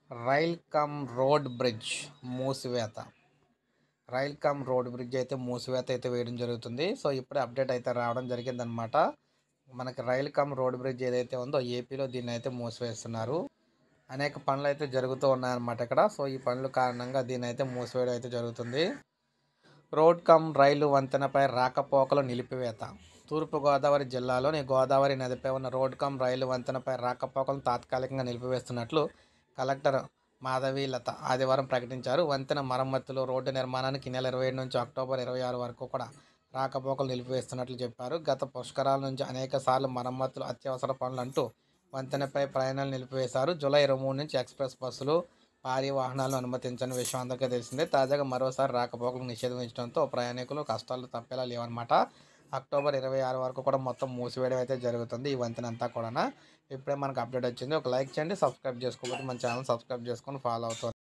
rail cum road bridge మూసివేత rail cum road bridge అయితే మూసివేత అయితే వేయడం జరుగుతుంది సో ఇప్పుడే అప్డేట్ అయితే రావడం జరిగిందనమాట మనకి రైల్ కమ్ రోడ్ బ్రిడ్జ్ ఏదైతే ఉందో ఏపీలో దీన్ని అయితే మూసివేస్తున్నారు అనేక పనులు అయితే జరుగుతూ ఉన్నాయన్నమాట ఇక్కడ సో ఈ పనుల కారణంగా దీన్ని అయితే మూసివేయడం అయితే జరుగుతుంది రోడ్ కమ్ రైలు వంతెనపై రాకపోకలు నిలిపివేత తూర్పుగోదావరి జిల్లాలోని గోదావరి నదిపై ఉన్న రోడ్ కమ్ రైలు వంతెనపై రాకపోకలను తాత్కాలికంగా నిలిపివేస్తున్నట్లు కలెక్టర్ మాధవి లత ఆదివారం ప్రకటించారు వంతెన మరమ్మతులు రోడ్డు నిర్మాణానికి ఈ నెల ఇరవై ఏడు నుంచి అక్టోబర్ ఇరవై ఆరు వరకు కూడా రాకపోకలు నిలిపివేస్తున్నట్లు చెప్పారు గత పుష్కరాల నుంచి అనేక సార్లు మరమ్మతులు అత్యవసర పనులు అంటూ వంతెనపై ప్రయాణాలు నిలిపివేశారు జూలై ఇరవై మూడు నుంచి ఎక్స్ప్రెస్ బస్సులు భారీ వాహనాలను అనుమతించని విషయం అందరికీ తెలిసిందే తాజాగా మరోసారి రాకపోకలు నిషేధించడంతో ప్రయాణికులు కష్టాలు తప్పేలా లేవన్నమాట అక్టోబర్ ఇరవై ఆరు వరకు కూడా మొత్తం మూసివేయడం అయితే జరుగుతుంది ఈ వంతెన అంతా కూడా ఇప్పుడే మనకు అప్డేట్ వచ్చింది ఒక లైక్ చేయండి సబ్స్క్రైబ్ చేసుకోకపోతే మన ఛానల్ సబ్స్క్రైబ్ చేసుకొని ఫాలో అవుతుంది